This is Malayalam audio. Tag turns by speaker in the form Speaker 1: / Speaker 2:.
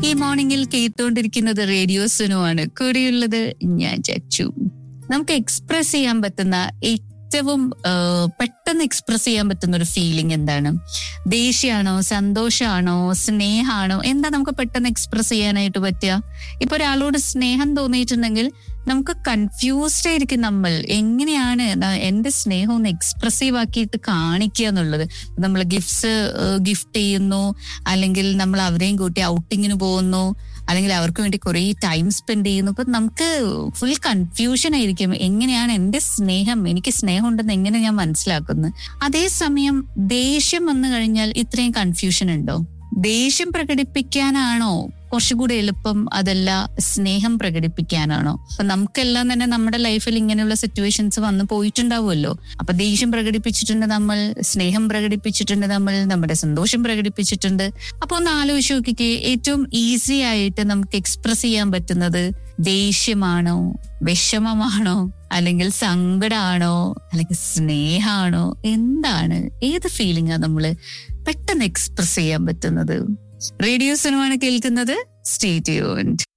Speaker 1: ഈ മോർണിംഗിൽ കേട്ടുകൊണ്ടിരിക്കുന്നത് റേഡിയോ സുനുവാണ് കൂടെയുള്ളത് ഞാൻ ചച്ചു നമുക്ക് എക്സ്പ്രസ് ചെയ്യാൻ പറ്റുന്ന ഏറ്റവും ആ, പെട്ടെന്ന് എക്സ്പ്രസ് ചെയ്യാൻ പറ്റുന്ന ഒരു ഫീലിംഗ് എന്താണ് ദേഷ്യമാണോ സന്തോഷമാണോ സ്നേഹമാണോ എന്താ നമുക്ക് പെട്ടെന്ന് എക്സ്പ്രസ് ചെയ്യാനായിട്ട് പറ്റുക ഇപ്പൊ ഒരാളോട് സ്നേഹം തോന്നിയിട്ടുണ്ടെങ്കിൽ നമുക്ക് കൺഫ്യൂസ്ഡ് ആയിരിക്കും നമ്മൾ എങ്ങനെയാണ് ന- എന്റെ സ്നേഹം ഒന്ന് എക്സ്പ്രസീവ് ആക്കിയിട്ട് കാണിക്കുക എന്നുള്ളത് നമ്മൾ ഗിഫ്റ്റ്സ് ഗിഫ്റ്റ് ചെയ്യുന്നു അല്ലെങ്കിൽ നമ്മൾ അവരെയും കൂട്ടി ഔട്ടിങ്ങിന് പോകുന്നു അല്ലെങ്കിൽ അവർക്ക് വേണ്ടി കുറെ ടൈം സ്പെൻഡ് ചെയ്യുന്നു അപ്പൊ നമുക്ക് ഫുൾ കൺഫ്യൂഷൻ ആയിരിക്കും എങ്ങനെയാണ് എന്റെ സ്നേഹം എനിക്ക് സ്നേഹം ഉണ്ടെന്ന് എങ്ങനെ ഞാൻ മനസ്സിലാക്കുന്നു അതേസമയം ദേഷ്യം വന്നു കഴിഞ്ഞാൽ ഇത്രയും കൺഫ്യൂഷൻ ഉണ്ടോ ദേഷ്യം പ്രകടിപ്പിക്കാനാണോ കുറച്ചുകൂടി എളുപ്പം അതല്ല സ്നേഹം പ്രകടിപ്പിക്കാനാണോ അപ്പൊ നമുക്കെല്ലാം തന്നെ നമ്മുടെ ലൈഫിൽ ഇങ്ങനെയുള്ള സിറ്റുവേഷൻസ് വന്ന് പോയിട്ടുണ്ടാവുമല്ലോ അപ്പൊ ദേഷ്യം പ്രകടിപ്പിച്ചിട്ടുണ്ട് നമ്മൾ സ്നേഹം പ്രകടിപ്പിച്ചിട്ടുണ്ട് നമ്മൾ നമ്മുടെ സന്തോഷം പ്രകടിപ്പിച്ചിട്ടുണ്ട് അപ്പൊ ഒന്ന് ആലോചിച്ച് നോക്കിക്കേ ഏറ്റവും ഈസി ആയിട്ട് നമുക്ക് എക്സ്പ്രസ് ചെയ്യാൻ പറ്റുന്നത് ദേഷ്യമാണോ വിഷമമാണോ അല്ലെങ്കിൽ സങ്കടമാണോ അല്ലെങ്കിൽ സ്നേഹമാണോ എന്താണ് ഏത് ഫീലിംഗാ നമ്മള് പെട്ടെന്ന് എക്സ്പ്രസ് ചെയ്യാൻ പറ്റുന്നത് റേഡിയോ സിനിമയാണ് കേൾക്കുന്നത് സ്റ്റേ ട്യൂൺഡ്